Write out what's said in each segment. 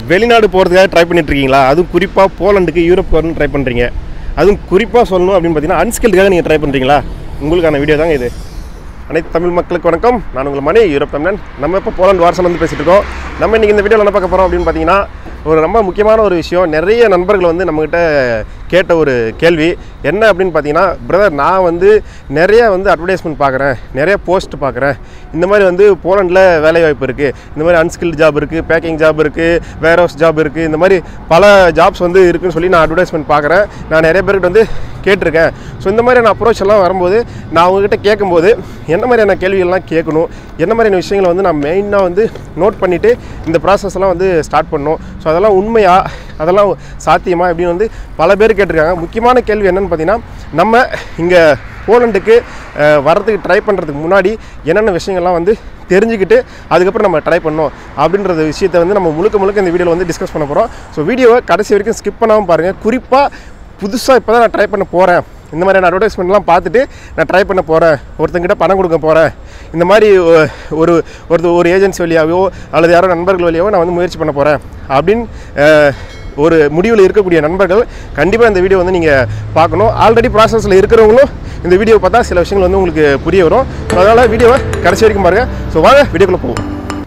வெளிநாடு போகிறதுக்காக ட்ரை பண்ணிட்டு இருக்கீங்களா அதுவும் குறிப்பாக போலண்டுக்கு யூரோப் வரணும் ட்ரை பண்ணுறீங்க அதுவும் குறிப்பாக சொல்லணும் அப்படின்னு பார்த்தீங்கன்னா அன்ஸ்கில்டுக்காக நீங்கள் ட்ரை பண்ணுறீங்களா உங்களுக்கான வீடியோ தாங்க இது அனைத்து தமிழ் மக்களுக்கு வணக்கம் நான் உங்கள் மணி யூரோப் தமிழன் நம்ம இப்போ போலண்ட் வாரசல் வந்து பேசிட்டு இருக்கோம் நம்ம இன்றைக்கி இந்த வீடியோவில் என்ன பார்க்க போகிறோம் அப்படின்னு பார்த்தீங்கன்னா ஒரு ரொம்ப முக்கியமான ஒரு விஷயம் நிறைய நண்பர்கள் வந்து நம்மக்கிட்ட கேட்ட ஒரு கேள்வி என்ன அப்படின்னு பார்த்தீங்கன்னா பிரதர் நான் வந்து நிறைய வந்து அட்வர்டைஸ்மெண்ட் பார்க்குறேன் நிறைய போஸ்ட் பார்க்குறேன் இந்த மாதிரி வந்து போலண்டில் வேலை வாய்ப்பு இருக்குது இந்த மாதிரி அன்ஸ்கில்டு ஜாப் இருக்குது பேக்கிங் ஜாப் இருக்குது வேர் ஹவுஸ் ஜாப் இருக்குது இந்த மாதிரி பல ஜாப்ஸ் வந்து இருக்குன்னு சொல்லி நான் அட்வர்டைஸ்மெண்ட் பார்க்குறேன் நான் நிறைய பேர்கிட்ட வந்து கேட்டிருக்கேன் ஸோ இந்த மாதிரியான அப்ரோச் எல்லாம் வரும்போது நான் அவங்ககிட்ட கேட்கும்போது என்ன மாதிரியான கேள்விகள்லாம் கேட்கணும் என்ன மாதிரியான விஷயங்களை வந்து நான் மெயினாக வந்து நோட் பண்ணிவிட்டு இந்த ப்ராசஸ் எல்லாம் வந்து ஸ்டார்ட் பண்ணணும் ஸோ அதெல்லாம் உண்மையா அதெல்லாம் சாத்தியமா அப்படின்னு வந்து பல பேர் கேட்டிருக்காங்க முக்கியமான கேள்வி என்னன்னு பார்த்தீங்கன்னா நம்ம இங்கே போலண்டுக்கு அஹ், வர்றதுக்கு ட்ரை பண்ணுறதுக்கு முன்னாடி என்னென்ன விஷயங்கள்லாம் வந்து தெரிஞ்சுக்கிட்டு அதுக்கப்புறம் நம்ம ட்ரை பண்ணோம் அப்படின்றத விஷயத்தை வந்து நம்ம முழுக்க முழுக்க இந்த வீடியோவில் வந்து டிஸ்கஸ் பண்ண போகிறோம் ஸோ வீடியோவை கடைசி வரைக்கும் ஸ்கிப் பண்ணாமல் பாருங்கள் குறிப்பாக புதுசாக இப்போ தான் நான் ட்ரை பண்ண போகிறேன் இந்த மாதிரியான அட்வர்டைஸ்மெண்ட்லாம் பார்த்துட்டு நான் ட்ரை பண்ண போகிறேன் ஒருத்தங்கிட்ட பணம் கொடுக்க போகிறேன் இந்த மாதிரி ஒ- ஒரு ஒரு ஒரு ஏஜென்சி வழியாவோ அல்லது யாரோ நண்பர்கள் வழியாவோ நான் வந்து முயற்சி பண்ண போகிறேன் அப்படின்னு அஹ், ஒரு முடிவில் இருக்கக்கூடிய நண்பர்கள் கண்டிப்பாக இந்த வீடியோ வந்து நீங்கள் பார்க்கணும் ஆல்ரெடி ப்ராசஸில் இருக்கிறவங்களும் இந்த வீடியோ பார்த்தா சில விஷயங்கள் வந்து உங்களுக்கு புரிய வரும் அதனால் வீடியோவை கடைசி வரைக்கும் பாருங்கள் ஸோ வாங்க வீடியோக்குள்ளே போவோம்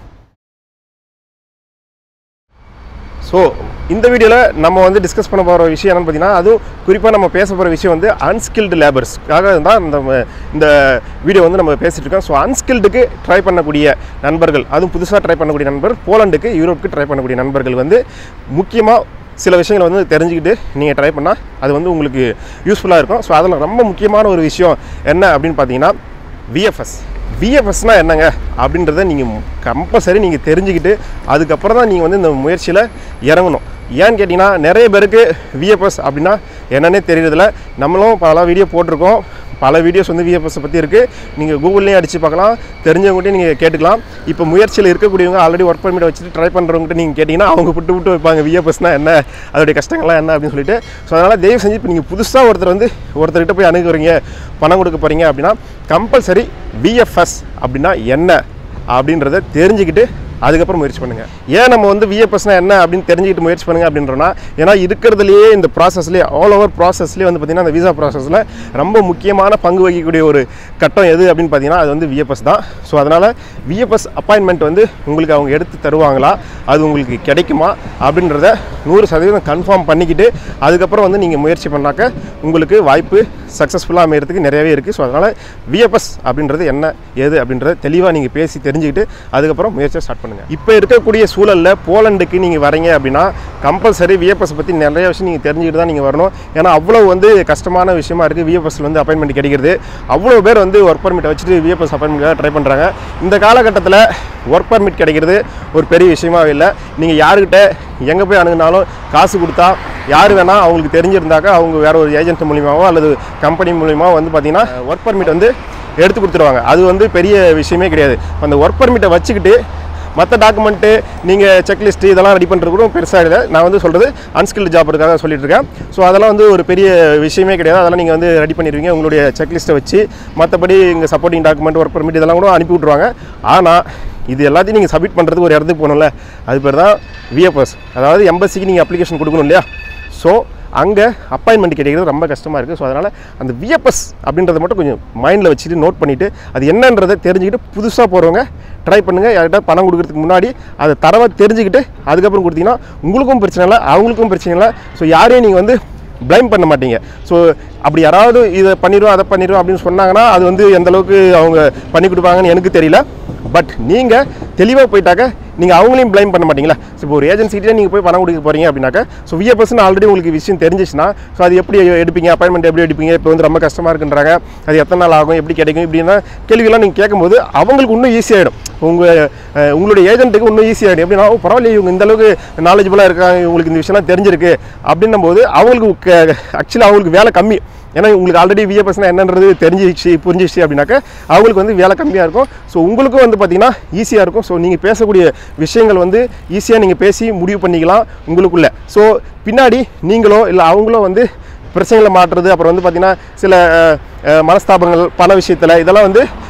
ஸோ இந்த வீடியோவில் நம்ம வந்து டிஸ்கஸ் பண்ண போகிற விஷயம் என்னன்னு பார்த்தீங்கன்னா அதுவும் குறிப்பாக நம்ம பேச போகிற விஷயம் வந்து அன்ஸ்கில்டு லேபர்ஸ்க்காக தான் இந்த ம- இந்த வீடியோ வந்து நம்ம பேசிகிட்டு இருக்கோம் ஸோ அன்ஸ்கில்டுக்கு ட்ரை பண்ணக்கூடிய நண்பர்கள் அதுவும் புதுசாக ட்ரை பண்ணக்கூடிய நண்பர் போலண்டுக்கு யூரோப்புக்கு ட்ரை பண்ணக்கூடிய நண்பர்கள் வந்து முக்கியமாக சில விஷயங்களை வந்து தெரிஞ்சுக்கிட்டு நீங்கள் ட்ரை பண்ணால் அது வந்து உங்களுக்கு யூஸ்ஃபுல்லாக இருக்கும் ஸோ அதில் ரொம்ப முக்கியமான ஒரு விஷயம் என்ன அப்படின்னு பார்த்தீங்கன்னா விஎஃப்எஸ் விஎஃப்எஸ்னால் என்னங்க அப்படின்றத நீங்கள் கம்பல்சரி நீங்கள் தெரிஞ்சுக்கிட்டு அதுக்கப்புறம் தான் நீங்கள் வந்து இந்த முயற்சியில் இறங்கணும் ஏன்னு கேட்டிங்கன்னா நிறைய பேருக்கு விஎஃப்எஸ் அப்படின்னா என்னன்னே தெரியறதில்ல நம்மளும் பல வீடியோ போட்டிருக்கோம் பல வீடியோஸ் வந்து விஎஃப்எஸ் பற்றி இருக்குது நீங்கள் கூகுள்லேயும் அடித்து பார்க்கலாம் தெரிஞ்சவங்ககிட்டயும் நீங்கள் கேட்டுக்கலாம் இப்போ முயற்சியில் இருக்கக்கூடியவங்க ஆல்ரெடி ஒர்க் பர்மிட் வச்சுட்டு ட்ரை பண்ணுறவங்ககிட்ட நீங்கள் கேட்டிங்கன்னா அவங்க விட்டு விட்டு வைப்பாங்க விஎஃப்எஸ்னால் என்ன அதோடைய கஷ்டங்கள்லாம் என்ன அப்படின்னு சொல்லிட்டு ஸோ அதனால் தயவு செஞ்சு இப்போ நீங்கள் புதுசாக ஒருத்தர் வந்து ஒருத்தர்கிட்ட போய் அணுகுறீங்க பணம் கொடுக்க போகிறீங்க அப்படின்னா கம்பல்சரி விஎஃப்எஸ் அப்படின்னா என்ன அப்படின்றத தெரிஞ்சுக்கிட்டு அதுக்கப்புறம் முயற்சி பண்ணுங்கள் ஏன் நம்ம வந்து விஎஃப்எஸ்னா என்ன அப்படின்னு தெரிஞ்சுக்கிட்டு முயற்சி பண்ணுங்க அப்படின்றனா ஏன்னா இருக்கிறதுலையே இந்த ப்ராசஸ்லேயே ஆல் ஓவர் ப்ராசஸ்லேயே வந்து பார்த்திங்கன்னா அந்த விசா ப்ராசஸில் ரொம்ப முக்கியமான பங்கு வகிக்கக்கூடிய ஒரு கட்டம் எது அப்படின்னு பார்த்தீங்கன்னா அது வந்து விஎஃப்எஸ் தான் ஸோ அதனால் விஎஃப்எஸ் அப்பாயின்மெண்ட் வந்து உங்களுக்கு அவங்க எடுத்து தருவாங்களா அது உங்களுக்கு கிடைக்குமா அப்படின்றத நூறு சதவீதம் கன்ஃபார்ம் பண்ணிக்கிட்டு அதுக்கப்புறம் வந்து நீங்கள் முயற்சி பண்ணாக்க உங்களுக்கு வாய்ப்பு சக்ஸஸ்ஃபுல்லாக அமையறதுக்கு நிறையவே இருக்குது ஸோ அதனால் விஎஃப்எஸ் அப்படின்றது என்ன ஏது அப்படின்றத தெளிவாக நீங்கள் பேசி தெரிஞ்சுக்கிட்டு அதுக்கப்புறம் முயற்சியை ஸ்டார்ட் பண்ணுங்கள் இப்போ இருக்கக்கூடிய சூழலில் போலண்டுக்கு நீங்கள் வரீங்க அப்படின்னா கம்பல்சரி விஎஃப்எஸ் பற்றி நிறைய விஷயம் நீங்கள் தெரிஞ்சுக்கிட்டு தான் நீங்கள் வரணும் ஏன்னா அவ்வளோ வந்து கஷ்டமான விஷயமா இருக்குது விஎஃப்எஸ்ல வந்து அப்பாயின்மெண்ட் கிடைக்கிறது அவ்வளோ பேர் வந்து ஒர்க் பர்மிட் வச்சுட்டு விஎஃப்எஸ் அப்பாயின்மெண்ட்டாக ட்ரை பண்ணுறாங்க இந்த காலகட்டத்தில் ஒர்க் பர்மிட் கிடைக்கிறது ஒரு பெரிய விஷயமாவே இல்லை நீங்கள் யாருக்கிட்ட எங்கே போய் அணுகுனாலும் காசு கொடுத்தா யார் வேணால் அவங்களுக்கு தெரிஞ்சிருந்தாக்கா அவங்க வேற ஒரு ஏஜென்ட் மூலியமாவோ அல்லது கம்பெனி மூலியமாவோ வந்து பார்த்தீங்கன்னா ஒர்க் பர்மிட் வந்து எடுத்து கொடுத்துருவாங்க அது வந்து பெரிய விஷயமே கிடையாது அந்த ஒர்க் பர்மிட்டை வச்சுக்கிட்டு மற்ற டாக்குமெண்ட்டு நீங்கள் செக்லிஸ்ட்டு இதெல்லாம் ரெடி பண்ணுறது கூட பெருசாக இல்லை நான் வந்து சொல்கிறது அன்ஸ்கில்டு ஜாப் இருக்காக சொல்லிட்டு இருக்கேன் ஸோ அதெல்லாம் வந்து ஒரு பெரிய விஷயமே கிடையாது அதெல்லாம் நீங்கள் வந்து ரெடி பண்ணிடுவீங்க உங்களுடைய செக்லிஸ்ட்டை வச்சு மற்றபடி இங்கே சப்போர்ட்டிங் டாக்குமெண்ட் ஒர்க் பர்மிட் இதெல்லாம் கூட அனுப்பி விட்ருவாங்க ஆனால் இது எல்லாத்தையும் நீங்கள் சப்மிட் பண்ணுறதுக்கு ஒரு இடத்துக்கு போகணும்ல அது பேர் தான் விஎஃப்எஸ் அதாவது எம்பசிக்கு நீங்கள் அப்ளிகேஷன் கொடுக்கணும் இல்லையா ஸோ அங்கே அப்பாயின்மெண்ட் கிடைக்கிறது ரொம்ப கஷ்டமாக இருக்குது ஸோ அதனால் அந்த விஎஃப்எஸ் அப்படின்றத மட்டும் கொஞ்சம் மைண்டில் வச்சுட்டு நோட் பண்ணிவிட்டு அது என்னன்றதை தெரிஞ்சுக்கிட்டு புதுசாக போகிறவங்க ட்ரை பண்ணுங்கள் யார்கிட்ட பணம் கொடுக்கறதுக்கு முன்னாடி அதை தரவை தெரிஞ்சுக்கிட்டு அதுக்கப்புறம் கொடுத்தீங்கன்னா உங்களுக்கும் பிரச்சனை இல்லை அவங்களுக்கும் பிரச்சனை இல்லை ஸோ யாரையும் நீங்கள் வந்து ப்ளைம் பண்ண மாட்டீங்க ஸோ அப்படி யாராவது இதை பண்ணிடுவோம் அதை பண்ணிடுவோம் அப்படின்னு சொன்னாங்கன்னா அது வந்து எந்த அளவுக்கு அவங்க பண்ணி கொடுப்பாங்கன்னு எனக்கு தெரியல பட் நீங்கள் தெளிவாக போயிட்டாக்க நீங்கள் அவங்களையும் ப்ளைம் பண்ண மாட்டீங்களா ஸோ இப்போ ஒரு ஏஜென்சிகிட்டே நீங்கள் போய் பணம் கொடுக்க போகிறீங்க அப்படின்னாக்க ஸோ விஎஃப்எஸ்னு ஆல்ரெடி உங்களுக்கு விஷயம் தெரிஞ்சிச்சுன்னா ஸோ அது எப்படி எடுப்பீங்க அப்பாயின்மெண்ட் எப்படி எடுப்பீங்க இப்போ வந்து ரொம்ப கஷ்டமாக இருக்குன்றாங்க அது எத்தனை நாள் ஆகும் எப்படி கிடைக்கும் இப்படின்னா கேள்விகள்லாம் நீங்கள் கேட்கும்போது அவங்களுக்கு இன்னும் ஈஸியாகிடும் உங்கள் உங்களுடைய ஏஜென்ட்டுக்கு இன்னும் ஈஸியாகிடும் எப்படின்னா "ஓ, பரவாயில்லையே இவங்க இந்த அளவுக்கு நாலேஜபுளாக இருக்காங்க உங்களுக்கு இந்த விஷயம்லாம் தெரிஞ்சிருக்கு அப்படின்னும் போது அவங்களுக்கு ஆக்சுவலி அவங்களுக்கு வேலை கம்மி ஏன்னா உங்களுக்கு ஆல்ரெடி விஎஃப்எஸ்னா என்னன்றது தெரிஞ்சிச்சு புரிஞ்சிச்சு அப்படின்னாக்க அவங்களுக்கு வந்து வேலை கம்மியாக இருக்கும் ஸோ உங்களுக்கும் வந்து பார்த்தீங்கன்னா ஈஸியாக இருக்கும் ஸோ நீங்கள் பேசக்கூடிய விஷயங்கள் வந்து ஈஸியாக நீங்கள் பேசி முடிவு பண்ணிக்கலாம் உங்களுக்குள்ள ஸோ பின்னாடி நீங்களோ இல்லை அவங்களோ வந்து பிரச்சனைகளை மாற்றுறது அப்புறம் வந்து பார்த்திங்கன்னா சில அஹ், அஹ், மனஸ்தாபங்கள் பண விஷயத்தில் இதெல்லாம் வந்து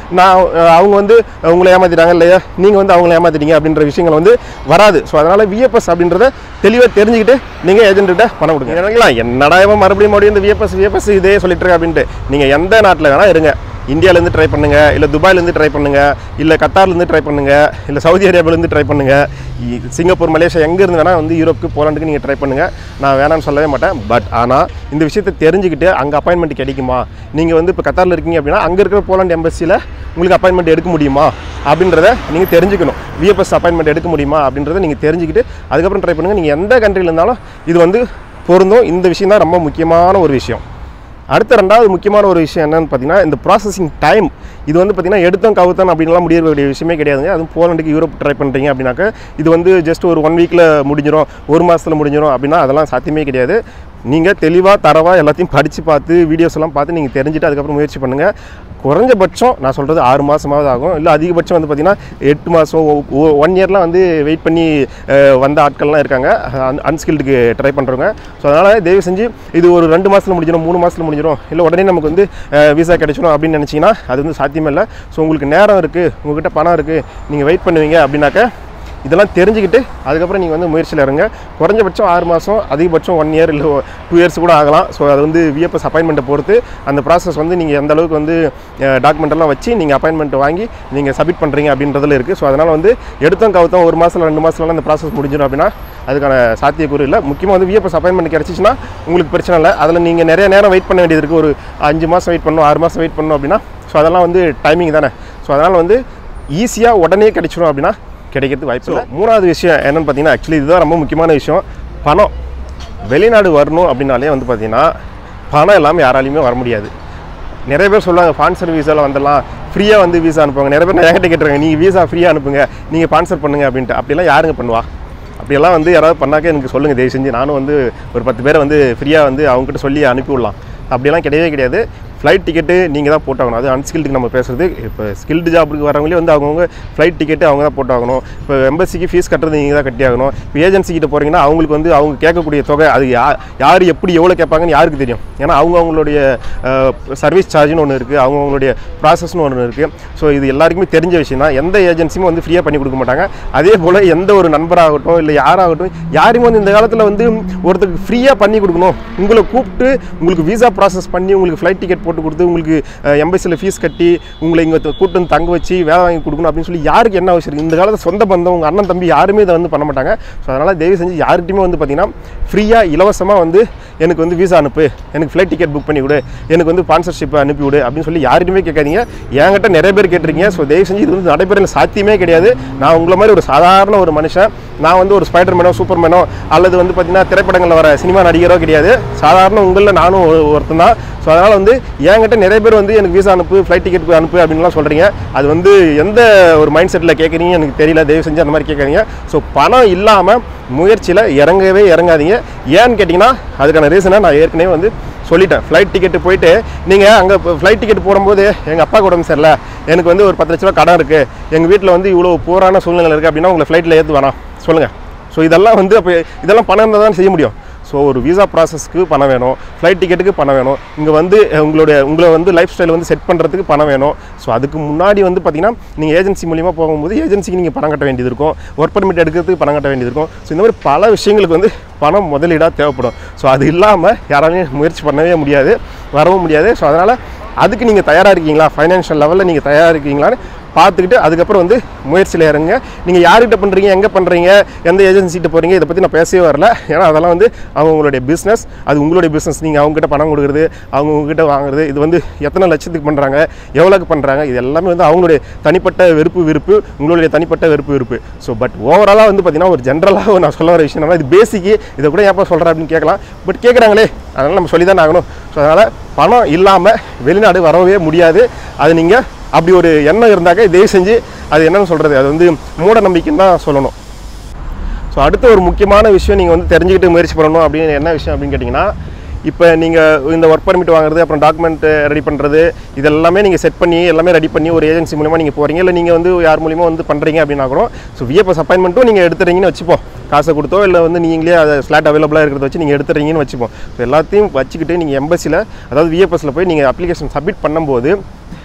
நான் அஹ், அவங்க வந்து உங்களை ஏமாத்திட்டாங்க இல்லையா நீங்கள் வந்து அவங்கள ஏமாத்திட்டீங்க அப்படின்ற விஷயங்கள் வந்து வராது ஸோ அதனால் விஎஃப்எஸ் அப்படின்றத தெளிவாக தெரிஞ்சுக்கிட்டு நீங்கள் ஏஜென்ட்டுகிட்ட பணம் கொடுங்க எனக்குலாம் என்னடா இவன் மறுபடியும் மறுபடியும் இந்த விஎஃப்எஸ் விஎஃப்எஸ் இதே சொல்லிட்டு இருக்கா அப்படின்ட்டு நீங்கள் எந்த நாட்டில் வேணால் இருங்க இந்தியாவிலேருந்து ட்ரை பண்ணுங்க இல்லை துபாயிலேருந்து ட்ரை பண்ணுங்க இல்லை கத்தார்லேருந்து ட்ரை பண்ணுங்க இல்லை சவுதி அரேபியாவிலேருந்து ட்ரை பண்ணுங்க இ- சிங்கப்பூர் மலேசியா எங்கேருந்து வேணால் வந்து யூரோப்புக்கு போலாண்டுக்கு நீங்கள் ட்ரை பண்ணுங்க நான் வேணாம்னு சொல்லவே மாட்டேன் பட் ஆனால் இந்த விஷயத்தை தெரிஞ்சுக்கிட்டு அங்கே அப்பாயின்மெண்ட் கிடைக்குமா நீங்கள் வந்து இப்போ கத்தாரில் இருக்கீங்க அப்படின்னா அங்கே இருக்கிற போலாண்ட் எம்பசியில் உங்களுக்கு அப்பாயின்மெண்ட் எடுக்க முடியுமா அப்படின்றத நீங்கள் தெரிஞ்சுக்கணும் விஎஃப்எஸ் அப்பாயின்மெண்ட் எடுக்க முடியுமா அப்படின்றத நீங்கள் தெரிஞ்சுக்கிட்டு அதுக்கப்புறம் ட்ரை பண்ணுங்கள் நீங்கள் எந்த கண்ட்ரியில் இருந்தாலும் இது வந்து பொருந்தும் இந்த விஷயம் தான் ரொம்ப முக்கியமான ஒரு விஷயம் அடுத்த ரெண்டாவது முக்கியமான ஒரு விஷயம் என்னன்னு பார்த்தீங்கன்னா இந்த ப்ராசஸிங் டைம் இது வந்து பார்த்தீங்கன்னா எடுத்தோம் கவுத்தம் அப்படின்லாம் முடிய வேண்டிய விஷயமே கிடையாதுங்க அதுவும் போலண்டுக்கு யூரோப் ட்ரை பண்ணுறீங்க அப்படின்னாக்க இது வந்து ஜஸ்ட் ஒரு ஒன் வீக்கில் முடிஞ்சிடும் ஒரு மாதத்தில் முடிஞ்சிடும் அப்படின்னா அதெல்லாம் சாத்தியமே கிடையாது நீங்கள் தெளிவாக தரவாக எல்லாத்தையும் படித்து பார்த்து வீடியோஸ் எல்லாம் பார்த்து நீங்கள் தெரிஞ்சுட்டு அதுக்கப்புறம் முயற்சி பண்ணுங்கள் குறைஞ்சபட்சம் நான் சொல்கிறது ஆறு மாதமாவது ஆகும் இல்லை அதிகபட்சம் வந்து பார்த்திங்கன்னா எட்டு மாதம் ஒன் இயர்லாம் வந்து வெயிட் பண்ணி அஹ், வந்த ஆட்கள்லாம் இருக்காங்க அன்ஸ்கில்டுக்கு ட்ரை பண்ணுறவங்க ஸோ அதனால் தயவு செஞ்சு இது ஒரு ரெண்டு மாதத்தில் முடிஞ்சிடும் மூணு மாதத்தில் முடிஞ்சிடும் இல்லை உடனே நமக்கு வந்து விசா கிடைச்சிடும் அப்படின்னு நினச்சிங்கன்னா அது வந்து சாத்தியமே இல்லை ஸோ உங்களுக்கு நேரம் இருக்குது உங்ககிட்ட பணம் இருக்குது நீங்கள் வெயிட் பண்ணுவீங்க அப்படின்னாக்க இதெல்லாம் தெரிஞ்சுக்கிட்டு அதுக்கப்புறம் நீங்கள் வந்து முயற்சியில் இருங்க குறைஞ்சபட்சம் ஆறு மாதம் அதிகபட்சம் ஒன் இயர் இல்லை டூ இயர்ஸ் கூட ஆகலாம் ஸோ அது வந்து விஎஃப்எஸ் அப்பாயின்மெண்ட்டை பொறுத்து அந்த ப்ராசஸ் வந்து நீங்கள் எந்த அளவுக்கு வந்து டாக்குமெண்ட் எல்லாம் வச்சு நீங்கள் அப்பாயின்மெண்ட் வாங்கி நீங்கள் சப்மிட் பண்ணுறீங்க அப்படின்றதுல இருக்குது ஸோ அதனால் வந்து எடுத்தோம் கவுத்தம் ஒரு மாதம் ரெண்டு மாதத்துல அந்த ப்ராசஸ் முடிஞ்சிடும் அப்படின்னா அதுக்கான சாத்தியக்கூறு இல்லை முக்கியமாக வந்து விஎஃப்எஸ் அப்பாயின்மெண்ட் கிடச்சிச்சின்னா உங்களுக்கு பிரச்சனை இல்லை அதில் நீங்கள் நிறைய நேரம் வெயிட் பண்ண வேண்டியது இருக்குது ஒரு அஞ்சு மாதம் வெயிட் பண்ணணும் ஆறு மாதம் வெயிட் பண்ணணும் அப்படின்னா ஸோ அதெல்லாம் வந்து டைமிங் தானே ஸோ அதனால் வந்து ஈஸியாக உடனே கிடைச்சிடும் அப்படின்னா கிடைக்கிறதுக்கு வாய்ப்பு இல்லை மூணாவது விஷயம் என்னன்னு பார்த்தீங்கன்னா ஆக்சுவலி இதுதான் ரொம்ப முக்கியமான விஷயம் பணம் வெளிநாடு வரணும் அப்படின்னாலே வந்து பார்த்தீங்கன்னா பணம் இல்லாமல் யாராலையுமே வர முடியாது நிறைய பேர் சொல்லுவாங்க ஸ்பான்சர் வீசாவில் வந்துடலாம் ஃப்ரீயாக வந்து வீசா அனுப்புவாங்க நிறைய பேர் நான் என்கிட்ட கேட்டுருங்க நீங்கள் வீசா ஃப்ரீயாக அனுப்புங்க நீங்கள் ஸ்பான்சர் பண்ணுங்க அப்படின்ட்டு அப்படிலாம் யாருங்க பண்ணுவா அப்படியெல்லாம் வந்து யாராவது பண்ணாக்க எனக்கு சொல்லுங்கள் தயவு செஞ்சு நானும் வந்து ஒரு பத்து பேரை வந்து ஃப்ரீயாக வந்து அவங்ககிட்ட சொல்லி அனுப்பி விடலாம் அப்படியெல்லாம் கிடையவே கிடையாது ஃப்ளைட் டிக்கெட்டு நீங்கள் தான் போட்டாகணும் அது அன்ஸ்கில்டுக்கு நம்ம பேசுறது இப்போ ஸ்கில்டு ஜாபுக்கு வரவங்களே வந்து அவங்கவுங்க ஃப்ளைட் டிக்கெட்டு அவங்க தான் போட்டாகணும் இப்போ எம்பசிக்கு ஃபீஸ் கட்டுறது நீங்கள் தான் கட்டி ஆகணும் இப்போ ஏஜென்சி கிட்ட போகிறீங்கன்னா அவங்களுக்கு வந்து அவங்க கேட்கக்கூடிய தொகை அது யா யார் எப்படி எவ்வளோ கேட்பாங்கன்னு யாருக்கு தெரியும் ஏன்னா அவங்க அவங்களுடைய சர்வீஸ் சார்ஜ்னு ஒன்று இருக்குது அவங்க அவங்களுடைய ப்ராசஸ்னு ஒன்று இருக்குது ஸோ இது எல்லாருக்குமே தெரிஞ்ச விஷயம் தான் எந்த ஏஜென்சியும் வந்து ஃப்ரீயாக பண்ணி கொடுக்க மாட்டாங்க அதே போல் எந்த ஒரு நண்பராகட்டும் இல்லை யாராகட்டும் யாருமே வந்து இந்த காலத்தில் வந்து ஒருத்தருக்கு ஃப்ரீயாக பண்ணி கொடுக்கணும் உங்களை கூப்பிட்டு உங்களுக்கு விசா ப்ராசஸ் பண்ணி உங்களுக்கு ஃப்ளைட் டிக்கெட் போட்டு கொடுத்து உங்களுக்கு எம்பசியில் ஃபீஸ் கட்டி உங்களை இங்கே கூப்பிட்டு வந்து தங்க வச்சு வேலை வாங்கி கொடுக்கணும் அப்படின்னு சொல்லி யாருக்கு என்ன அவசியம் இருக்குது இந்த காலத்தில் சொந்த பந்தம் உங்கள் அண்ணன் தம்பி யாருமே இதை வந்து பண்ண மாட்டாங்க ஸோ அதனால் தயவு செஞ்சு யார்கிட்டையுமே வந்து பார்த்தீங்கன்னா ஃப்ரீயாக இலவசமாக வந்து எனக்கு வந்து விசா அனுப்பு எனக்கு ஃப்ளைட் டிக்கெட் புக் பண்ணி விடு எனக்கு வந்து ஸ்பான்சர்ஷிப் அனுப்பி விடு அப்படின்னு சொல்லி யார்கிட்டையுமே கேட்காதீங்க என்கிட்ட நிறைய பேர் கேட்டிருக்கீங்க ஸோ தயவு செஞ்சு இது வந்து நடைபெற சாத்தியமே கிடையாது நான் உங்களை மாதிரி ஒரு சாதாரண ஒரு மனுஷன் நான் வந்து ஒரு ஸ்பைடர் மேனோ சூப்பர் மேனோ அல்லது வந்து பார்த்தீங்கன்னா திரைப்படங்களில் வர சினிமா நடிகரோ கிடையாது சாதாரண உங்களில் நானும் ஒரு- ஒருத்தன் தான் ஸோ அதனால் வந்து என்கிட்ட நிறைய பேர் வந்து எனக்கு விசா அனுப்பு ஃப்ளைட் டிக்கெட் அனுப்பு அப்படின்லாம் சொல்கிறீங்க அது வந்து எந்த ஒரு மைண்ட் செட்டில் கேட்குறீங்க எனக்கு தெரியல தயவு செஞ்சு அந்த மாதிரி கேட்குறீங்க ஸோ பணம் இல்லாமல் முயற்சியில் இறங்கவே இறங்காதீங்க ஏன்னு கேட்டிங்கன்னா அதுக்கான ரீசனை நான் ஏற்கனவே வந்து சொல்லிட்டேன் ஃப்ளைட் டிக்கெட்டு போயிட்டு நீங்கள் அங்கே ஃப்ளைட் டிக்கெட் போடும்போது எங்கள் அப்பா உடம்பு சரியில்ல எனக்கு வந்து ஒரு பத்து லட்ச ரூபா கடன் இருக்குது எங்கள் வீட்டில் வந்து இவ்வளோ போரான சூழ்நிலை இருக்குது அப்படின்னா உங்களை ஃப்ளைட்டில் ஏற்று வேணாம் சொல்லுங்கள் ஸோ இதெல்லாம் வந்து அப்போ இதெல்லாம் பணம் இருந்தால் தான் செய்ய முடியும் ஸோ ஒரு விசா ப்ராசஸ்க்கு பணம் வேணும் ஃப்ளைட் டிக்கெட்டுக்கு பணம் வேணும் இங்கே வந்து அஹ், உங்களுடைய உங்களை வந்து லைஃப் ஸ்டைல் வந்து செட் பண்ணுறதுக்கு பணம் வேணும் ஸோ அதுக்கு முன்னாடி வந்து பார்த்தீங்கன்னா நீங்கள் ஏஜென்சி மூலிமா போகும்போது ஏஜென்சிக்கு நீங்கள் பணம் கட்ட வேண்டியது இருக்கும் ஒர்க் பர்மிட் எடுக்கிறதுக்கு பணம் கட்ட வேண்டியது இருக்கும் ஸோ இந்த மாதிரி பல விஷயங்களுக்கு வந்து பணம் முதலீடாக தேவைப்படும் ஸோ அது இல்லாமல் யாராலையும் முயற்சி பண்ணவே முடியாது வரவும் முடியாது ஸோ அதனால் அதுக்கு நீங்கள் தயாராக இருக்கீங்களா ஃபைனான்ஷியல் லெவலில் நீங்கள் தயாராக இருக்கீங்களான்னு பார்த்துக்கிட்டு அதுக்கப்புறம் வந்து முயற்சியில் இறங்க நீங்கள் யார்கிட்ட பண்ணுறீங்க எங்கே பண்ணுறீங்க எந்த ஏஜென்சிகிட்ட போகிறீங்க இதை பற்றி நான் பேசவே வரல ஏன்னா அதெல்லாம் வந்து அவங்களுடைய பிஸ்னஸ் அது உங்களுடைய பிஸ்னஸ் நீங்கள் அவங்ககிட்ட பணம் கொடுக்குறது அவங்க உங்ககிட்ட வாங்குறது இது வந்து எத்தனை லட்சத்துக்கு பண்ணுறாங்க எவ்வளோக்கு பண்ணுறாங்க இது எல்லாமே வந்து அவங்களுடைய தனிப்பட்ட வெறுப்பு விருப்பு உங்களுடைய தனிப்பட்ட வெறுப்பு விருப்பு ஸோ பட் ஓவராலாக வந்து பார்த்தீங்கன்னா ஒரு ஜென்ரலாக நான் சொல்ல வர விஷயம் என்னன்னா இது பேசிக்கு இதை கூட ஏன்ப்பா சொல்கிறேன் அப்படின்னு கேட்கலாம் பட் கேட்குறாங்களே அதனால் நம்ம சொல்லி தானே ஆகணும் ஸோ அதனால் பணம் இல்லாமல் வெளிநாடு வரவே முடியாது அது நீங்கள் அப்படி ஒரு எண்ணம் இருந்தாக்க தயவு செஞ்சு அது என்னன்னு சொல்கிறது அது வந்து மூட நம்பிக்கைன்னு தான் சொல்லணும் ஸோ அடுத்த ஒரு முக்கியமான விஷயம் நீங்கள் வந்து தெரிஞ்சுக்கிட்டு முயற்சி பண்ணணும் அப்படின்னு என்ன விஷயம் அப்படின்னு கேட்டிங்கன்னா இப்போ நீங்கள் இந்த ஒர்க் பர்மிட் வாங்குறது அப்புறம் டாக்குமெண்ட் ரெடி பண்ணுறது இதெல்லாமே நீங்கள் செட் பண்ணி எல்லாமே ரெடி பண்ணி ஒரு ஏஜென்சி மூலிமா நீங்கள் போகிறீங்க இல்லை நீங்கள் வந்து யார் மூலிமா வந்து பண்ணுறீங்க அப்படின்னா கூட ஸோ விஎப்எஸ் அப்பாயின்மெண்ட்டும் நீங்கள் எடுத்துறீங்கன்னு வச்சுப்போம் காசை கொடுத்தோ இல்லை வந்து நீங்களே அதை ஸ்லாட் அவைலபிளாக இருக்கிறத வச்சு நீங்கள் எடுத்துறீங்கன்னு வச்சுப்போம் ஸோ எல்லாத்தையும் வச்சுக்கிட்டு நீங்கள் எம்பசியில் அதாவது விஎப்எஸில் போய் நீங்கள் அப்ளிகேஷன் சப்மிட் பண்ணும்போது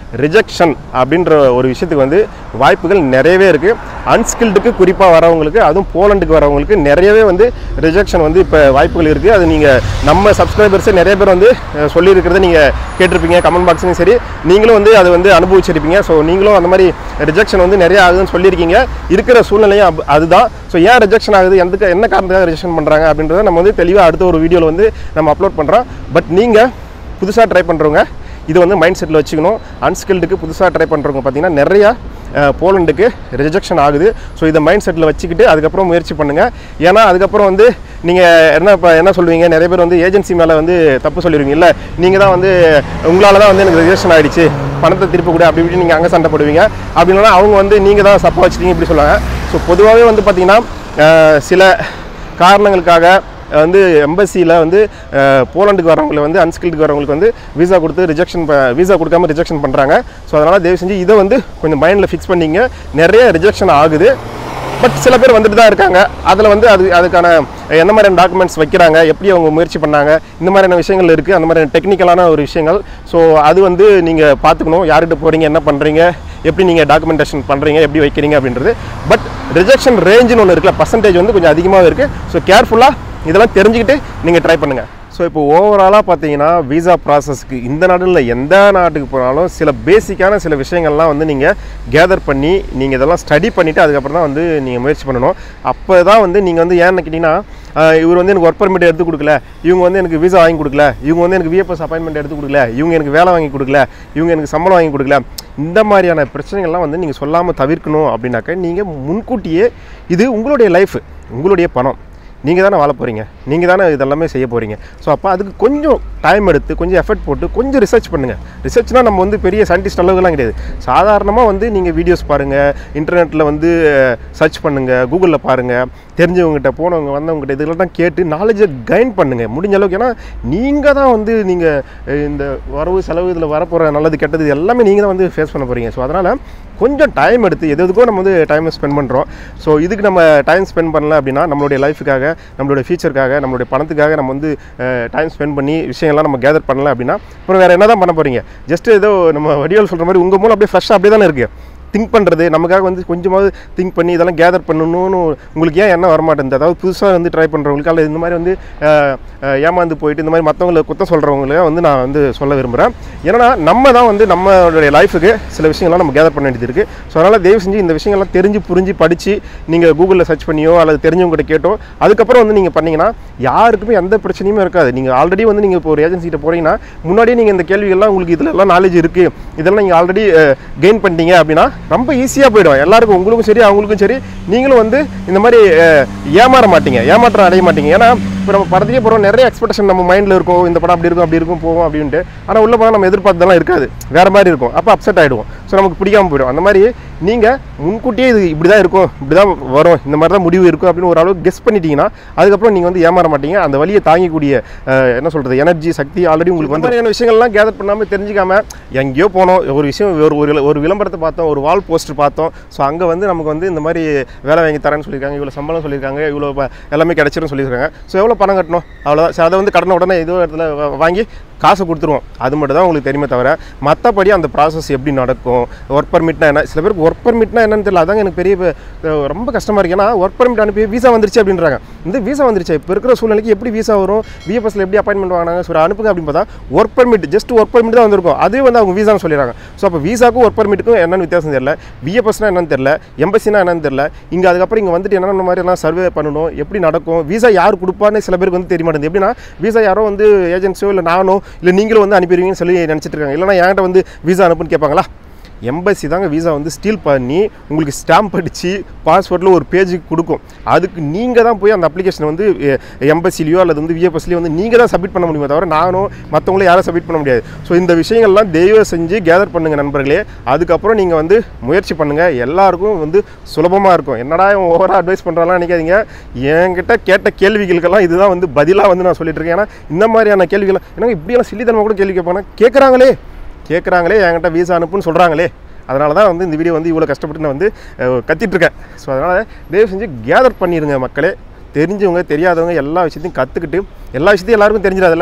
ரிஜெக்ஷன் அப்படின்ற ஒரு விஷயத்துக்கு வந்து வாய்ப்புகள் நிறையவே இருக்குது அன்ஸ்கில்டுக்கு குறிப்பாக வரவங்களுக்கு அதுவும் போலண்டுக்கு வரவங்களுக்கு நிறையவே வந்து ரிஜெக்ஷன் வந்து இப்போ வாய்ப்புகள் இருக்குது அது நீங்கள் நம்ம சப்ஸ்கிரைபர்ஸே நிறைய பேர் வந்து அஹ், சொல்லியிருக்கிறத நீங்கள் கேட்டிருப்பீங்க கமெண்ட் பாக்ஸ்லையும் சரி நீங்களும் வந்து அதை வந்து அனுபவிச்சிருப்பீங்க ஸோ நீங்களும் அந்த மாதிரி ரிஜெக்ஷன் வந்து நிறைய ஆகுதுன்னு சொல்லியிருக்கீங்க இருக்கிற சூழ்நிலையும் அப்- அதுதான் ஸோ ஏன் ரிஜெக்ஷன் ஆகுது எதுக்கு என்ன காரணத்துக்காக ரிஜெக்ஷன் பண்ணுறாங்க அப்படின்றத நம்ம வந்து தெளிவாக அடுத்த ஒரு வீடியோவில் வந்து நம்ம அப்லோட் பண்ணுறோம் பட் நீங்கள் புதுசாக ட்ரை பண்ணுறவங்க இது வந்து மைண்ட் செட்டில் வச்சுக்கணும் அன்ஸ்கில்டுக்கு புதுசாக ட்ரை பண்ணுறவங்க பார்த்தீங்கன்னா நிறையா அஹ், போலண்டுக்கு ரிஜெக்ஷன் ஆகுது ஸோ இதை மைண்ட் செட்டில் வச்சுக்கிட்டு அதுக்கப்புறம் முயற்சி பண்ணுங்கள் ஏன்னா அதுக்கப்புறம் வந்து நீங்கள் என்ன இப்போ என்ன சொல்லுவீங்க நிறைய பேர் வந்து ஏஜென்சி மேலே வந்து தப்பு சொல்லிடுவீங்க இல்லை நீங்கள் தான் வந்து உங்களால் தான் வந்து எனக்கு ரிஜெக்ஷன் ஆகிடுச்சு பணத்தை திருப்பி கூட அப்படி இப்படி நீங்கள் அங்கே சண்டை போடுவீங்க அப்படின்னா அவங்க வந்து நீங்கள் தான் சப்பா வச்சிட்டீங்க இப்படி சொல்லுவாங்க ஸோ பொதுவாகவே வந்து பார்த்தீங்கன்னா அஹ், சில காரணங்களுக்காக வந்து எம்பசியில் வந்து அஹ், போலண்டுக்கு வரவங்களை வந்து அன்ஸ்கில்டுக்கு வரவங்களுக்கு வந்து விசா கொடுத்து ரிஜெக்ஷன் விசா கொடுக்காம ரிஜெக்ஷன் பண்ணுறாங்க ஸோ அதனால் தயவு செஞ்சு இதை வந்து கொஞ்சம் மைண்டில் ஃபிக்ஸ் பண்ணிங்க நிறைய ரிஜெக்ஷன் ஆகுது பட் சில பேர் வந்துட்டு தான் இருக்காங்க அதில் வந்து அது அதுக்கான என்ன மாதிரியான டாக்குமெண்ட்ஸ் வைக்கிறாங்க எப்படி அவங்க முயற்சி பண்ணாங்க இந்த மாதிரியான விஷயங்கள் இருக்குது அந்த மாதிரியான டெக்னிக்கலான ஒரு விஷயங்கள் ஸோ அது வந்து நீங்கள் பார்த்துக்கணும் யார்கிட்ட போகிறீங்க என்ன பண்ணுறீங்க எப்படி நீங்கள் டாக்குமெண்டேஷன் பண்ணுறீங்க எப்படி வைக்கிறீங்க அப்படின்றது பட் ரிஜெக்ஷன் ரேஞ்சுன்னு ஒன்று இருக்குல்ல பர்சன்டேஜ் வந்து கொஞ்சம் அதிகமாகவே இருக்குது ஸோ கேர்ஃபுல்லாக இதெல்லாம் தெரிஞ்சுக்கிட்டு நீங்கள் ட்ரை பண்ணுங்கள் ஸோ இப்போ ஓவராலாக பார்த்தீங்கன்னா விசா ப்ராசஸ்க்கு இந்த நாடுல எந்த நாட்டுக்கு போனாலும் சில பேசிக்கான சில விஷயங்கள்லாம் வந்து நீங்கள் கேதர் பண்ணி நீங்கள் இதெல்லாம் ஸ்டடி பண்ணிவிட்டு அதுக்கப்புறம் தான் வந்து நீங்கள் முயற்சி பண்ணணும் அப்போ தான் வந்து நீங்கள் வந்து ஏன்னு கேட்டிங்கன்னா ஆஹ், இவர் வந்து எனக்கு ஒர்க் பர்மிட் எடுத்து கொடுக்கல இவங்க வந்து எனக்கு விசா வாங்கி கொடுக்கல இவங்க வந்து எனக்கு விஎஃப்எஸ் அப்பாயின்மெண்ட் எடுத்து கொடுக்கல இவங்க எனக்கு வேலை வாங்கி கொடுக்கல இவங்க எனக்கு சம்பளம் வாங்கி கொடுக்கல இந்த மாதிரியான பிரச்சனைகள்லாம் வந்து நீங்கள் சொல்லாமல் தவிர்க்கணும் அப்படின்னாக்க நீங்கள் முன்கூட்டியே இது உங்களுடைய லைஃப் உங்களுடைய பணம் நீங்கள் தானே வாழ போகிறீங்க நீங்கள் தானே இதெல்லாமே செய்ய போகிறீங்க ஸோ அப்போ அதுக்கு கொஞ்சம் டைம் எடுத்து கொஞ்சம் எஃபர்ட் போட்டு கொஞ்சம் ரிசர்ச் பண்ணுங்கள் ரிசர்ச்னால் நம்ம வந்து பெரிய சயின்டிஸ்ட் அளவுக்குலாம் கிடையாது சாதாரணமாக வந்து நீங்கள் வீடியோஸ் பாருங்கள் இன்டர்நெட்டில் வந்து சர்ச் பண்ணுங்கள் கூகுளில் பாருங்கள் தெரிஞ்சவங்ககிட்ட போனவங்க வந்தவங்ககிட்ட இதெல்லாம் கேட்டு நாலேஜை கைன் பண்ணுங்கள் முடிஞ்ச அளவுக்கு ஏன்னா நீங்கள் தான் வந்து நீங்கள் இந்த வரவு செலவு இதில் வரப்போகிற நல்லது கெட்டது இது எல்லாமே நீங்கள் தான் வந்து ஃபேஸ் பண்ண போகிறீங்க ஸோ அதனால் கொஞ்சம் டைம் எடுத்து எது எதுக்கோ நம்ம வந்து டைம் ஸ்பெண்ட் பண்ணுறோம் ஸோ இதுக்கு நம்ம டைம் ஸ்பெண்ட் பண்ணல அப்படின்னா நம்மளுடைய லைஃபுக்காக நம்மளுடைய ஃபியூச்சருக்காக நம்மளுடைய பணத்துக்காக நம்ம வந்து டைம் ஸ்பெண்ட் பண்ணி விஷயங்கள்லாம் நம்ம கேதர் பண்ணல அப்படின்னா அப்புறம் வேறு என்ன தான் பண்ண போகிறீங்க ஜஸ்ட் ஏதோ நம்ம வடிவல் சொல்கிற மாதிரி உங்கள் மூலம் அப்படியே ஃப்ரெஷ்ஷாக அப்படியே தானே இருக்குது திங்க் பண்ணுறது நமக்காக வந்து கொஞ்சமாவது திங்க் பண்ணி இதெல்லாம் கேதர் பண்ணணும்னு உங்களுக்கு ஏன் என்ன வரமாட்டேங்குது அதாவது புதுசாக வந்து ட்ரை பண்ணுறவங்களுக்கு அல்லது இந்த மாதிரி வந்து அஹ், அஹ், ஏமாந்து போயிட்டு இந்த மாதிரி மற்றவங்களை குத்தம் சொல்கிறவங்கள வந்து நான் வந்து சொல்ல விரும்புகிறேன் ஏன்னா நம்ம தான் வந்து நம்மளுடைய லைஃபுக்கு சில விஷயங்கள்லாம் நம்ம கேதர் பண்ண வேண்டியது இருக்குது ஸோ அதனால் தயவு செஞ்சு இந்த விஷயங்கள்லாம் தெரிஞ்சு புரிஞ்சு படித்து நீங்கள் கூகுளில் சர்ச் பண்ணியோ அல்லது தெரிஞ்சவங்ககிட்ட கேட்டோ அதுக்கப்புறம் வந்து நீங்கள் பண்ணீங்கன்னா யாருக்குமே எந்த பிரச்சனையுமே இருக்காது நீங்கள் ஆல்ரெடி வந்து நீங்கள் இப்போ ஒரு ஏஜென்சிகிட்ட போகிறீங்கன்னா முன்னாடியே நீங்கள் இந்த கேள்விகள்லாம் உங்களுக்கு இதில் எல்லாம் நாலேஜ் இருக்குது இதெல்லாம் நீங்கள் ஆல்ரெடி கெயின் பண்ணிட்டீங்க அப்படின்னா ரொம்ப ஈஸியாக போயிடும் எல்லாருக்கும் உங்களுக்கும் சரி அவங்களுக்கும் சரி நீங்களும் வந்து இந்த மாதிரி அஹ், ஏமாற மாட்டீங்க ஏமாற்றம் அடைய மாட்டீங்க ஏன்னா இப்போ நம்ம படத்துக்கே போகிறோம் நிறைய எக்ஸ்பெக்டேஷன் நம்ம மைண்டில் இருக்கும் இந்த படம் அப்படி இருக்கும் அப்படி இருக்கும் போவோம் அப்படின்ட்டு ஆனால் உள்ள போனால் நம்ம எதிர்பார்த்ததெல்லாம் இருக்காது வேறு மாதிரி இருக்கும் அப்போ அப்செட் ஆகிடுவோம் ஸோ நமக்கு பிடிக்காம போயிடும் அந்த மாதிரி நீங்கள் முன்கூட்டியே இது இப்படி தான் இருக்கும் இப்படி தான் வரும் இந்த மாதிரி தான் முடிவு இருக்கும் அப்படின்னு ஒரு அளவுக்கு கெஸ் பண்ணிட்டீங்கன்னா அதுக்கப்புறம் நீங்கள் வந்து ஏமாற மாட்டீங்க அந்த வழியை தாங்கிக்கூடிய அஹ், என்ன சொல்கிறது எனர்ஜி சக்தி ஆல்ரெடி உங்களுக்கு வந்து மாதிரியான விஷயங்கள்லாம் கேதர் பண்ணாமல் தெரிஞ்சுக்காம எங்கேயோ போனோம் ஒரு விஷயம் ஒரு ஒரு விள- ஒரு விளம்பரத்தை பார்த்தோம் ஒரு வால் போஸ்டர் பார்த்தோம் ஸோ அங்கே வந்து நமக்கு வந்து இந்த மாதிரி வேலை வாங்கி தரேன்னு சொல்லியிருக்காங்க இவ்வளோ சம்பளம் சொல்லியிருக்காங்க இவ்வளோ ப- எல்லாமே கிடைச்சிரும் சொல்லியிருக்காங்க ஸோ எவ்வளோ பணம் கட்டணும் அவ்வளோதான் சரி அதை வந்து கடனை உடனே ஏதோ இடத்துல வா- வாங்கி காசை கொடுத்துருவோம் அது மட்டும் தான் உங்களுக்கு தெரியுமே தவிர மற்றபடி அந்த ப்ராசஸ் எப்படி நடக்கும் ஒர்க் பர்மிட்னா என்ன சில பேருக்கு ஒர்க் பர்மிட்னா என்னன்னு தெரியல அதாங்க எனக்கு பெரிய ப- அஹ் ரொம்ப கஷ்டமாக இருக்கு ஏன்னா ஒர்க் பர்மிட் அனுப்பி வீசா வந்துருச்சு அப்படின்றாங்க இந்த வீசா வந்துருச்சு இப்போ இருக்கிற சூழ்நிலைக்கு எப்படி வீசா வரும் விஎஃப்எஸ்ல எப்படி அப்பாயின்மெண்ட் வாங்கினாங்க சரி அனுப்புங்க அப்படின்னு பார்த்தா work permit just work permit தான் வந்திருக்கும் அதே வந்து அவங்க வீசான்னு சொல்லிடுறாங்க ஸோ அப்போ வீசாக்கும் ஒர்க் பர்மிட்டுக்கும் என்னன்னு வித்தியாசம் தெரியல விஎஃப்எஸ்னா என்னன்னு தெரியல எம்பசினா என்னன்னு தெரியல இங்கே அதுக்கப்புறம் இங்கே வந்துட்டு என்னென்ன மாதிரி எல்லாம் சர்வே பண்ணணும் எப்படி நடக்கும் வீசா யார் கொடுப்பான்னு சில பேருக்கு வந்து தெரிய மாட்டேங்குது எப்படின்னா வீசா யாரோ வந்து ஏஜென்சியோ இல்லை நானோ இல்லை நீங்களும் வந்து அனுப்பிடுவீங்கன்னு சொல்லி நினச்சிட்டு இருக்காங்க இல்லைனா என்கிட்ட வந்து வீசா அனுப்புன்னு கேட்பாங்களா எம்பசி தாங்க வீசா வந்து ஸ்டீல் பண்ணி உங்களுக்கு ஸ்டாம்ப் அடித்து பாஸ்வேர்டில் ஒரு பேஜுக்கு கொடுக்கும் அதுக்கு நீங்கள் தான் போய் அந்த அப்ளிகேஷன் வந்து எம்பசிலையோ அல்லது வந்து விஎஃப்எஸ்லையோ வந்து நீங்கள் தான் சப்மிட் பண்ண முடியுமே தவிர நானும் மற்றவங்களும் யாரும் சப்மிட் பண்ண முடியாது ஸோ இந்த விஷயங்கள்லாம் தெய்வ செஞ்சு கேதர் பண்ணுங்கள் நண்பர்களே அதுக்கப்புறம் நீங்கள் வந்து முயற்சி பண்ணுங்கள் எல்லாருக்கும் வந்து சுலபமாக இருக்கும் என்னடா இவன் ஓவராக அட்வைஸ் பண்ணுறாலாம் நினைக்காதீங்க என்கிட்ட கேட்ட கேள்விகளுக்கெல்லாம் இதுதான் வந்து பதிலாக வந்து நான் சொல்லிட்டு இருக்கேன் ஏன்னா இந்த மாதிரியான கேள்விகள் ஏன்னா இப்படியெல்லாம் சில்லித்தனமாக கூட கேள்வி கேட்பாங்க கேட்குறாங்களே கேட்குறாங்களே என்கிட்ட வீசா அனுப்புன்னு சொல்கிறாங்களே அதனால தான் வந்து இந்த வீடியோ வந்து இவ்வளோ கஷ்டப்பட்டு நான் வந்து அஹ், கத்திட்டு இருக்கேன் ஸோ அதனால் தயவு செஞ்சு கேதர் பண்ணிடுங்க மக்களே தெரிஞ்சவங்க தெரியாதவங்க எல்லா விஷயத்தையும் கற்றுக்கிட்டு எல்லா விஷயத்தையும் எல்லாருக்கும் தெரிஞ்சிடாதுல்ல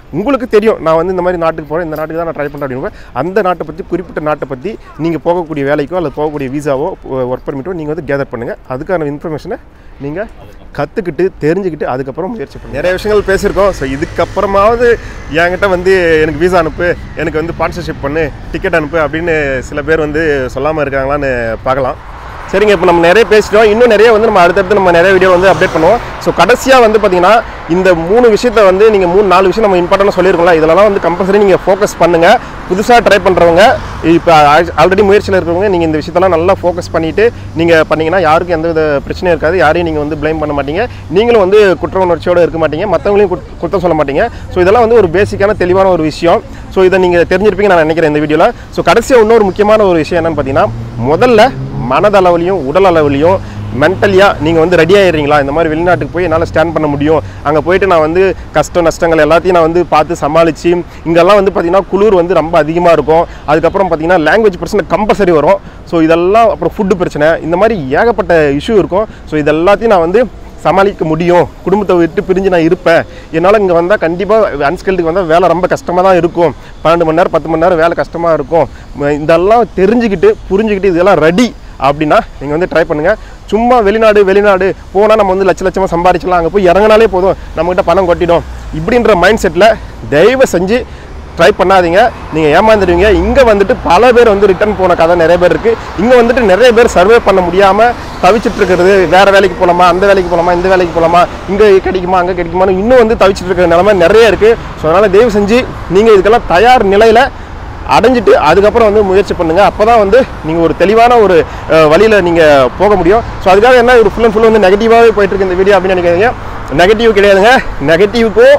உங்களுக்கு தெரியும் நான் வந்து இந்த மாதிரி நாட்டுக்கு போகிறேன் இந்த நாட்டுக்கு தான் நான் ட்ரை பண்ணுறேன் அப்படின்னு அந்த நாட்டை பற்றி குறிப்பிட்ட நாட்டை பற்றி நீங்கள் போகக்கூடிய வேலைக்கோ அல்லது போகக்கூடிய வீசாவோ ஒர்க் பர்மிட்டோ நீங்கள் வந்து கேதர் பண்ணுங்கள் அதுக்கான இன்ஃபர்மேஷனை நீங்கள் கற்றுக்கிட்டு தெரிஞ்சுக்கிட்டு அதுக்கப்புறம் முயற்சி பண்ணுங்க நிறைய விஷயங்கள் பேசியிருக்கோம் ஸோ இதுக்கப்புறமாவது என்கிட்ட வந்து எனக்கு வீசா அனுப்பு எனக்கு வந்து ஸ்பான்சர்ஷிப் பண்ணு டிக்கெட் அனுப்பு அப்படின்னு சில பேர் வந்து சொல்லாமல் இருக்காங்களான்னு பார்க்கலாம் சரிங்க இப்போ நம்ம நிறைய பேசிட்டோம் இன்னும் நிறைய வந்து நம்ம அடுத்தடுத்து நம்ம நிறைய வீடியோ வந்து அப்டேட் பண்ணுவோம் ஸோ கடைசியாக வந்து பார்த்தீங்கன்னா இந்த மூணு விஷயத்த வந்து நீங்கள் மூணு நாலு விஷயம் நம்ம இம்பார்ட்டண்டாக சொல்லியிருக்கோம்ல இதெல்லாம் வந்து கம்பல்சரி நீங்கள் ஃபோக்கஸ் பண்ணுங்கள் புதுசாக ட்ரை பண்ணுறவங்க இப்போ ஆல்ரெடி முயற்சியில் இருக்கிறவங்க நீங்கள் இந்த விஷயத்தெல்லாம் நல்லா ஃபோக்கஸ் பண்ணிவிட்டு நீங்கள் பண்ணீங்கன்னா யாருக்கும் எந்த வித பிரச்சனையும் இருக்காது யாரையும் நீங்கள் வந்து ப்ளைம் பண்ண மாட்டீங்க நீங்களும் வந்து குற்ற உணர்ச்சியோடு இருக்க மாட்டீங்க மற்றவங்களையும் குத்- குற்றம் சொல்ல மாட்டீங்க ஸோ இதெல்லாம் வந்து ஒரு பேசிக்கான தெளிவான ஒரு விஷயம் ஸோ இதை நீங்கள் தெரிஞ்சிருப்பீங்க நான் நினைக்கிறேன் இந்த வீடியோவில் ஸோ கடைசியாக இன்னொரு முக்கியமான ஒரு விஷயம் என்னன்னு பார்த்தீங்கன்னா முதல்ல மனதளவுலையும் உடல் அளவுலையும் மென்டலியாக நீங்கள் வந்து ரெடி ஆயிடுறீங்களா இந்த மாதிரி வெளிநாட்டுக்கு போய் என்னால் ஸ்டாண்ட் பண்ண முடியும் அங்கே போயிட்டு நான் வந்து கஷ்டம் நஷ்டங்கள் எல்லாத்தையும் நான் வந்து பார்த்து சமாளித்து இங்கெல்லாம் வந்து பார்த்திங்கன்னா குளிர் வந்து ரொம்ப அதிகமாக இருக்கும் அதுக்கப்புறம் பார்த்திங்கன்னா லாங்குவேஜ் பிரச்சனை கம்பல்சரி வரும் ஸோ இதெல்லாம் அப்புறம் ஃபுட்டு பிரச்சனை இந்த மாதிரி ஏகப்பட்ட இஷ்யூ இருக்கும் ஸோ இது எல்லாத்தையும் நான் வந்து சமாளிக்க முடியும் குடும்பத்தை விட்டு பிரிஞ்சு நான் இருப்பேன் என்னால் இங்கே வந்தால் கண்டிப்பாக அன்ஸ்கில்டுக்கு வந்தால் வேலை ரொம்ப கஷ்டமாக தான் இருக்கும் பன்னெண்டு மணி நேரம் பத்து மணி நேரம் வேலை கஷ்டமாக இருக்கும் ம- இதெல்லாம் தெரிஞ்சுக்கிட்டு புரிஞ்சுக்கிட்டு இதெல்லாம் ரெடி அப்படின்னா நீங்கள் வந்து ட்ரை பண்ணுங்கள் சும்மா வெளிநாடு வெளிநாடு போனால் நம்ம வந்து லட்ச லட்சமாக சம்பாதிச்சலாம் அங்கே போய் இறங்கினாலே போதும் நம்மகிட்ட பணம் கொட்டிடும் இப்படின்ற மைண்ட் செட்டில் தயவு செஞ்சு ட்ரை பண்ணாதீங்க நீங்கள் ஏமாந்துடுவீங்க இங்கே வந்துட்டு பல பேர் வந்து ரிட்டர்ன் போன கதை நிறைய பேர் இருக்குது இங்கே வந்துட்டு நிறைய பேர் சர்வே பண்ண முடியாமல் தவிச்சிட்டு இருக்கிறது வேறு வேலைக்கு போகலாமா அந்த வேலைக்கு போகலாமா இந்த வேலைக்கு போகலாமா இங்கே கிடைக்குமா அங்கே கிடைக்குமான்னு இன்னும் வந்து தவிச்சிட்டு இருக்கிற நிலைமை நிறைய இருக்குது ஸோ அதனால் தயவு செஞ்சு நீங்கள் இதுக்கெல்லாம் தயார் நிலையில் அடைஞ்சிட்டு அதுக்கப்புறம் வந்து முயற்சி பண்ணுங்க அப்போ தான் வந்து நீங்கள் ஒரு தெளிவான ஒரு வழியில் நீங்கள் போக முடியும் ஸோ அதுக்காக என்ன ஒரு ஃபுல் அண்ட் ஃபுல் வந்து நெகட்டிவாகவே போயிட்டு இருக்கு இந்த வீடியோ அப்படின்னு நினைக்கிறீங்க நெகட்டிவ் கிடையாதுங்க நெகட்டிவ்க்கும்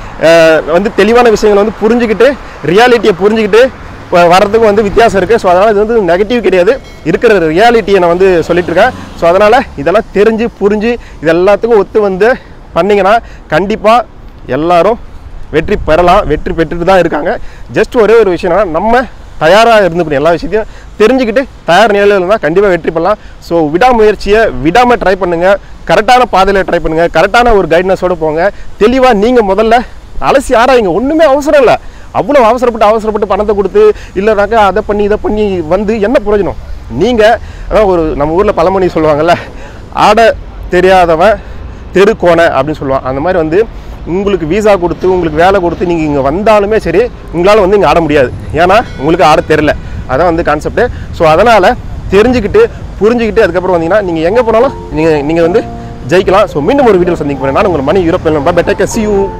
வந்து தெளிவான விஷயங்களை வந்து புரிஞ்சுக்கிட்டு ரியாலிட்டியை புரிஞ்சுக்கிட்டு வ- வர்றதுக்கு வந்து வித்தியாசம் இருக்குது ஸோ அதனால் இது வந்து நெகட்டிவ் கிடையாது இருக்கிற ரியாலிட்டியை நான் வந்து சொல்லிட்டு இருக்கேன் ஸோ அதனால் இதெல்லாம் தெரிஞ்சு புரிஞ்சு இது எல்லாத்துக்கும் ஒத்து வந்து பண்ணிங்கன்னா கண்டிப்பாக எல்லாரும் வெற்றி பெறலாம் வெற்றி பெற்றுட்டு தான் இருக்காங்க ஜஸ்ட் ஒரே ஒரு விஷயம் என்னன்னா நம்ம தயாராக இருந்துக்கணும் எல்லா விஷயத்தையும் தெரிஞ்சுக்கிட்டு தயார் நிலையில் இருந்தால் கண்டிப்பாக வெற்றி பெறலாம் ஸோ விடாமுயற்சியை விடாமல் ட்ரை பண்ணுங்கள் கரெக்டான பாதையில் ட்ரை பண்ணுங்கள் கரெக்டான ஒரு கைட்னஸோடு போங்க தெளிவாக நீங்கள் முதல்ல அலசி ஆராயுங்க ஒன்றுமே அவசரம் இல்லை அவ்வளோ அவசரப்பட்டு அவசரப்பட்டு பணத்தை கொடுத்து இல்லைனாக்கா அதை பண்ணி இதை பண்ணி வந்து என்ன பிரயோஜனம் நீங்கள் அதான் ஒரு நம்ம ஊரில் பழமொழி சொல்லுவாங்கல்ல ஆட தெரியாதவன் தெருக்கோணை அப்படின்னு சொல்லுவான் அந்த மாதிரி வந்து உங்களுக்கு வீசா கொடுத்து உங்களுக்கு வேலை கொடுத்து நீங்கள் இங்கே வந்தாலுமே சரி உங்களால் வந்து இங்கே ஆட முடியாது ஏன்னா உங்களுக்கு ஆட தெரில அதான் வந்து கான்செப்ட்டு ஸோ அதனால் தெரிஞ்சுக்கிட்டு புரிஞ்சுக்கிட்டு அதுக்கப்புறம் வந்தீங்கன்னா நீங்கள் எங்கே போனாலும் நீங்கள் நீங்கள் வந்து ஜெயிக்கலாம் ஸோ மீண்டும் ஒரு வீடியோ சந்திக்க போகிறேன் நான் உங்கள் Mani European better see you